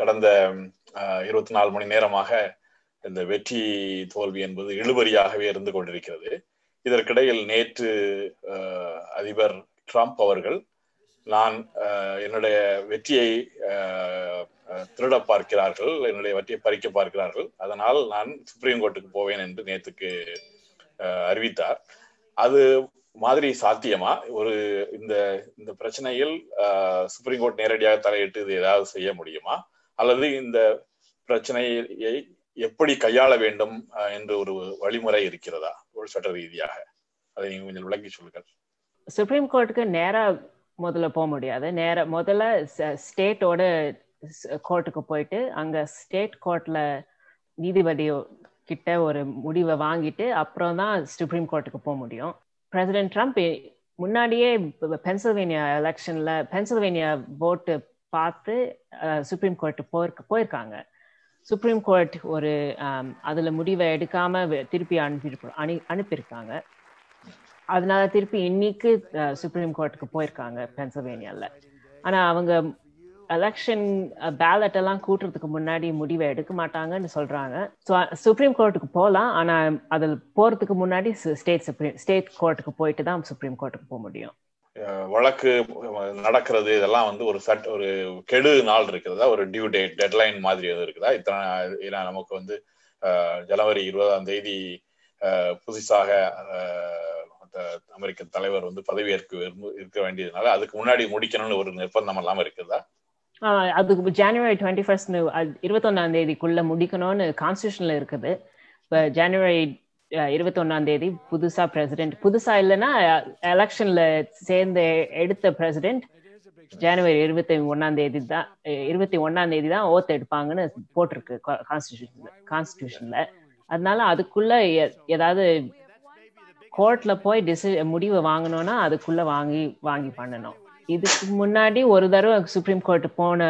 கடந்த இருபத்தி நாலு மணி நேரமாக இந்த வெற்றி தோல்வி என்பது இழுபறியாகவே இருந்து கொண்டிருக்கிறது இதற்கிடையில் நேற்று அதிபர் ட்ரம்ப் அவர்கள் நான் என்னுடைய வெற்றியை திருட பார்க்கிறார்கள் என்னுடைய வெற்றியை பறிக்க பார்க்கிறார்கள் அதனால் நான் சுப்ரீம் கோர்ட்டுக்கு போவேன் என்று நேற்றுக்கு அறிவித்தார் அது மாதிரி சாத்தியமா ஒரு இந்த இந்த பிரச்சனையில் சுப்ரீம் கோர்ட் நேரடியாக தலையிட்டு இது ஏதாவது செய்ய முடியுமா அல்லது இந்த பிரச்சனையை எப்படி கையாள வேண்டும் என்று ஒரு வழிமுறை இருக்கிறதா ஒரு சட்ட ரீதியாக அதை நீங்க கொஞ்சம் விளக்கி சொல்லுங்கள் சுப்ரீம் கோர்ட்டுக்கு நேரா முதல்ல போக முடியாது நேர முதல்ல ஸ்டேட்டோட கோர்ட்டுக்கு போயிட்டு அங்க ஸ்டேட் கோர்ட்ல நீதிபதி கிட்ட ஒரு முடிவை வாங்கிட்டு அப்புறம் தான் சுப்ரீம் கோர்ட்டுக்கு போக முடியும் பிரசிடென்ட் ட்ரம்ப் முன்னாடியே பென்சில்வேனியா எலெக்ஷன்ல பென்சில்வேனியா ஓட்டு பார்த்து சுப்ரீம் கோர்ட்டு போயிருக்க போயிருக்காங்க சுப்ரீம் கோர்ட் ஒரு அதுல முடிவை எடுக்காம திருப்பி அனுப்பி அனு அனுப்பியிருக்காங்க அதனால திருப்பி இன்னைக்கு சுப்ரீம் கோர்ட்டுக்கு போயிருக்காங்க பென்சில்வேனியால ஆனா அவங்க எலெக்ஷன் பேலட் எல்லாம் கூட்டுறதுக்கு முன்னாடி முடிவை எடுக்க மாட்டாங்கன்னு சொல்றாங்க ஸோ சுப்ரீம் கோர்ட்டுக்கு போகலாம் ஆனா அதில் போறதுக்கு முன்னாடி ஸ்டேட் சுப்ரீம் ஸ்டேட் கோர்ட்டுக்கு போயிட்டு தான் சுப்ரீம் கோர்ட்டுக்கு போக முடியும் வழக்கு நடக்கிறது இதெல்லாம் வந்து ஒரு சட் ஒரு கெடு நாள் இருக்கிறதா ஒரு டியூ டேட் டெட்லைன் மாதிரி எதுவும் இருக்குதா இத்தனை நமக்கு வந்து ஜனவரி இருபதாம் தேதி புதுசாக அமெரிக்க தலைவர் வந்து பதவியேற்க இருக்க வேண்டியதுனால அதுக்கு முன்னாடி முடிக்கணும்னு ஒரு நிர்பந்தம் எல்லாம் இருக்குதா அதுக்கு ஜனவரி டுவெண்ட்டி ஃபர்ஸ்ட் இருபத்தொன்னாம் தேதிக்குள்ள முடிக்கணும்னு கான்ஸ்டியூஷன்ல இருக்குது இப்போ ஜனவரி இருபத்தொன்னாம் தேதி புதுசா பிரசிடென்ட் புதுசா இல்லைன்னா எலெக்ஷன்ல சேர்ந்து எடுத்த பிரசிடென்ட் ஜனவரி இருபத்தி ஒன்னாம் தேதி தான் இருபத்தி ஒன்னாம் தேதி தான் ஓத் எடுப்பாங்கன்னு போட்டிருக்கு கான்ஸ்டியூஷன்ல கான்ஸ்டியூஷன்ல அதனால அதுக்குள்ள ஏதாவது கோர்ட்ல போய் டிசி முடிவு வாங்கணும்னா அதுக்குள்ள வாங்கி வாங்கி பண்ணணும் இதுக்கு முன்னாடி ஒரு தடவை சுப்ரீம் கோர்ட் போன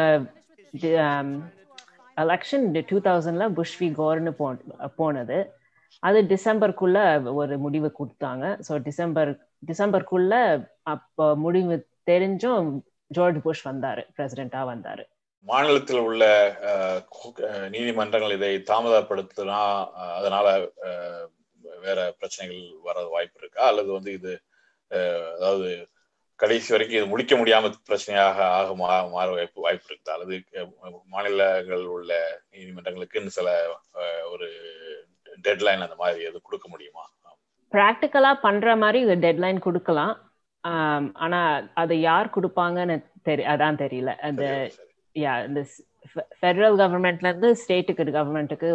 எலெக்ஷன் டூ தௌசண்ட்ல புஷ்வி கோர்னு போ போனது அது டிசம்பருக்குள்ள ஒரு முடிவு கொடுத்தாங்க ஸோ டிசம்பர் டிசம்பருக்குள்ள அப்போ முடிவு தெரிஞ்சும் ஜார்ஜ் புஷ் வந்தாரு பிரசிடென்டா வந்தாரு மாநிலத்தில் உள்ள நீதிமன்றங்கள் இதை தாமதப்படுத்தினா அதனால வேற பிரச்சனைகள் வர வாய்ப்பு இருக்கா அல்லது வந்து இது அதாவது கடைசி வரைக்கும் இது முடிக்க முடியாம பிரச்சனையாக ஆக மாற வாய்ப்பு வாய்ப்பு இருக்குதா அல்லது மாநிலங்கள் உள்ள நீதிமன்றங்களுக்கு சில ஒரு டெட்லைன் அந்த மாதிரி எது கொடுக்க முடியுமா ப்ராக்டிக்கலா பண்ற மாதிரி இது டெட்லைன் கொடுக்கலாம் ஆனா அதை யார் கொடுப்பாங்கன்னு தெரி அதான் தெரியல அந்த யா இந்த ஃபெடரல் கவர்மெண்ட்ல இருந்து ஸ்டேட்டுக்கு கவர்மெண்ட்டுக்கு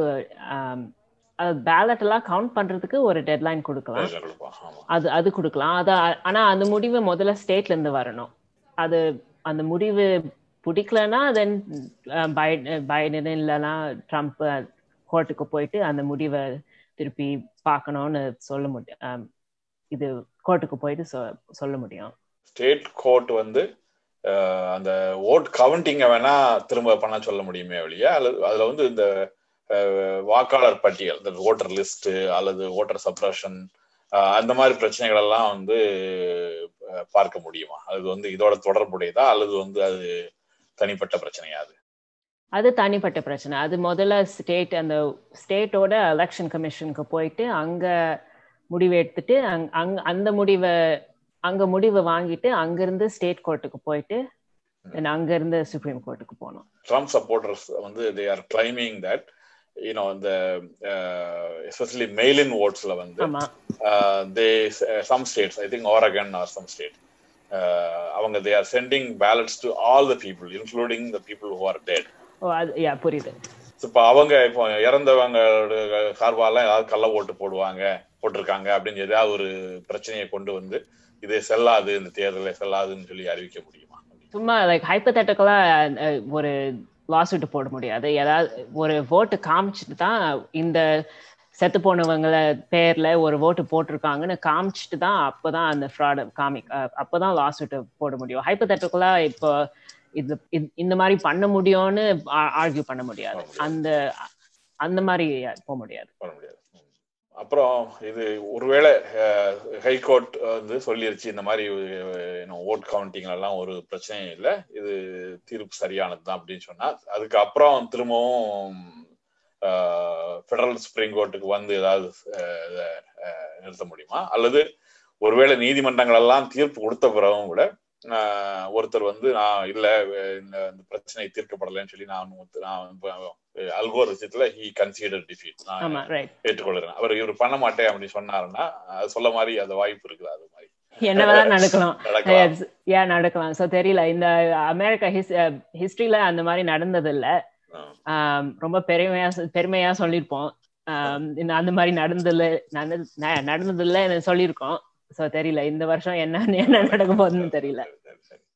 பேலட் எல்லாம் கவுண்ட் பண்றதுக்கு ஒரு டெட்லைன் கொடுக்கலாம் அது அது கொடுக்கலாம் அத ஆனா அந்த முடிவு முதல்ல ஸ்டேட்ல இருந்து வரணும் அது அந்த முடிவு பிடிக்கலன்னா தென் பைடன் இல்லைன்னா ட்ரம்ப் கோர்ட்டுக்கு போயிட்டு அந்த முடிவை திருப்பி பார்க்கணும்னு சொல்ல முடியும் இது கோர்ட்டுக்கு போயிட்டு சொல்ல முடியும் ஸ்டேட் கோர்ட் வந்து அந்த ஓட் கவுண்டிங்க வேணா திரும்ப பண்ண சொல்ல முடியுமே வழியா அல்லது அதுல வந்து இந்த வாக்காளர் பட்டியல் இந்த ஓட்டர் லிஸ்ட் அல்லது ஓட்டர் சப்ரஷன் அந்த மாதிரி பிரச்சனைகள் எல்லாம் வந்து பார்க்க முடியுமா அது வந்து இதோட தொடர்புடையதா அல்லது வந்து அது தனிப்பட்ட பிரச்சனையா அது அது தனிப்பட்ட பிரச்சனை அது முதல்ல ஸ்டேட் அந்த ஸ்டேட்டோட எலெக்ஷன் கமிஷனுக்கு போயிட்டு அங்க முடிவு எடுத்துட்டு அங் அந்த முடிவை அங்க முடிவை வாங்கிட்டு அங்கிருந்து ஸ்டேட் கோர்ட்டுக்கு போயிட்டு அங்க இருந்து சுப்ரீம் கோர்ட்டுக்கு போனோம் ட்ரம்ப் சப்போர்ட்டர்ஸ் வந்து they are claiming that you know இந்த எஸ்பெஷலி மெயில் இன் ஓட்ஸ்ல வந்து they some states I think Oregon or some state அவங்க they are sending ballots to all the people including the people who are dead oh அது yeah புரியுது இப்போ அவங்க இப்போ இறந்தவங்க சார்பாலாம் ஏதாவது கள்ள ஓட்டு போடுவாங்க போட்டிருக்காங்க அப்படின்னு ஏதாவது ஒரு பிரச்சனையை கொண்டு வந்து இது செல்லாது இந்த தேர்தலில் செல்லாதுன்னு சொல்லி அறிவிக்க முடியுமா சும்மா லைக் ஹைப்பத்தட்டிக்கலா ஒரு லாசூட் போட முடியாது ஏதாவது ஒரு ஓட்டு காமிச்சிட்டு தான் இந்த செத்து போனவங்கள பேர்ல ஒரு ஓட்டு போட்டிருக்காங்கன்னு காமிச்சிட்டு தான் அப்போதான் அந்த ஃப்ராட் காமி அப்போதான் லாசூட் போட முடியும் ஹைப்பத்தட்டிக்கலா இப்போ இது இந்த மாதிரி பண்ண முடியும்னு ஆர்கியூ பண்ண முடியாது அந்த அந்த மாதிரி போக முடியாது பண்ண முடியாது அப்புறம் இது ஒருவேளை ஹைகோர்ட் வந்து சொல்லிருச்சு இந்த மாதிரி ஓட் கவுண்டிங் எல்லாம் ஒரு பிரச்சனையும் இல்லை இது தீர்ப்பு சரியானது தான் அப்படின்னு சொன்னா அதுக்கப்புறம் திரும்பவும் ஃபெடரல் சுப்ரீம் கோர்ட்டுக்கு வந்து ஏதாவது நிறுத்த முடியுமா அல்லது ஒருவேளை நீதிமன்றங்கள் எல்லாம் தீர்ப்பு கொடுத்த பிறகும் கூட ஒருத்தர் வந்து நான் இல்ல இந்த பிரச்சனை தீர்க்கப்படலைன்னு சொல்லி நான் நான் அல்கோர் விஷயத்துல ஹி கன்சிடர் டிஃபீட் நான் ஏற்றுக்கொள்கிறேன் அவர் இவர் பண்ண மாட்டேன் அப்படின்னு சொன்னாருன்னா அது சொல்ல மாதிரி அந்த வாய்ப்பு இருக்குது அது மாதிரி என்னதான் நடக்கலாம் ஏன் நடக்கலாம் சோ தெரியல இந்த அமெரிக்கா ஹிஸ்டரியில அந்த மாதிரி நடந்தது இல்ல ரொம்ப பெருமையா பெருமையா சொல்லியிருப்போம் இந்த அந்த மாதிரி நடந்ததுல நடந்தது இல்ல சொல்லியிருக்கோம் சோ தெரியல இந்த வருஷம் என்ன என்ன நடக்க போகுதுன்னு தெரியல